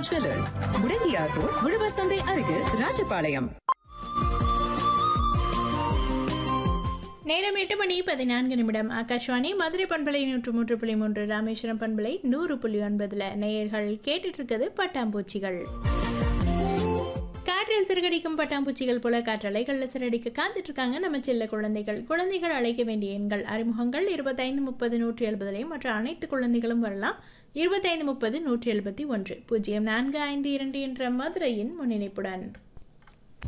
jewellers Mudangiyar road உழவர் சந்தை அருகில் ராஜபாளையம் நேரம் எட்டு மணி பதினான்கு நிமிடம் ஆகாஷ்வாணி மதுரை பண்பலை நூற்று மூன்று புள்ளி மூன்று ராமேஸ்வரம் பண்பலை நூறு புள்ளி ஒன்பதுல நேயர்கள் கேட்டுட்டு இருக்குது பட்டாம்பூச்சிகள் காற்றில் சிறகடிக்கும் பட்டாம்பூச்சிகள் போல காற்றலைகளில் சிறடிக்க காத்துட்டு இருக்காங்க நம்ம செல்ல குழந்தைகள் குழந்தைகள் அழைக்க வேண்டிய எண்கள் அறிமுகங்கள் இருபத்தைந்து முப்பது நூற்றி எழுபதுலையும் மற்ற அனைத்து குழந்தைகளும் வரலாம் இருபத்தைந்து முப்பது நூற்றி எழுபத்தி ஒன்று பூஜ்ஜியம் நான்கு ஐந்து இரண்டு என்ற மதுரையின் முன்னிணைப்புடன்